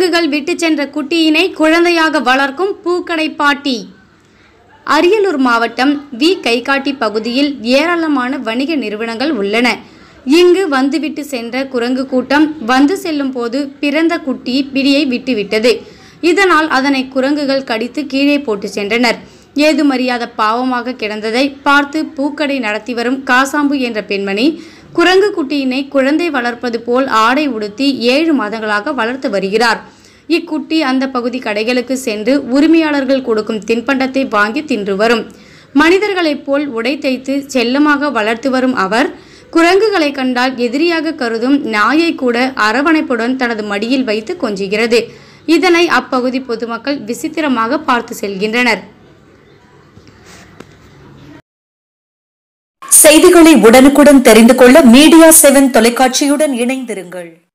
குரங்குகள் விட்டு சென்ற குட்டியினை குழந்தையாக வளர்க்கும் பூக்கடை பாட்டி அரியலூர் மாவட்டம் வி கைகாட்டி பகுதியில் ஏராளமான வணிக நிறுவனங்கள் உள்ளன இங்கு வந்துவிட்டு சென்ற குரங்கு கூட்டம் வந்து செல்லும் போது பிறந்த குட்டி பிடியை விட்டுவிட்டது இதனால் அதனை குரங்குகள் கடித்து கீழே போட்டு சென்றனர் ஏதுமறியாத பாவமாக கிடந்ததை பார்த்து பூக்கடை நடத்தி வரும் காசாம்பு என்ற பெண்மணி குரங்கு குட்டியினை குழந்தை வளர்ப்பது போல் ஆடை உடுத்தி ஏழு மாதங்களாக வளர்த்து வருகிறார் இக்குட்டி அந்த பகுதி கடைகளுக்கு சென்று உரிமையாளர்கள் கொடுக்கும் தின்பண்டத்தை வாங்கி தின்று வரும் மனிதர்களைப் போல் உடை தைத்து செல்லமாக வளர்த்து வரும் அவர் குரங்குகளை கண்டால் எதிரியாக கருதும் நாயை கூட அரவணைப்புடன் தனது மடியில் வைத்து கொஞ்சுகிறது இதனை அப்பகுதி பொதுமக்கள் விசித்திரமாக பார்த்து செல்கின்றனர் செய்திகளை உடனுக்குடன் தெரிந்து கொள்ள மீடியா செவன் தொலைக்காட்சியுடன் இணைந்திருங்கள்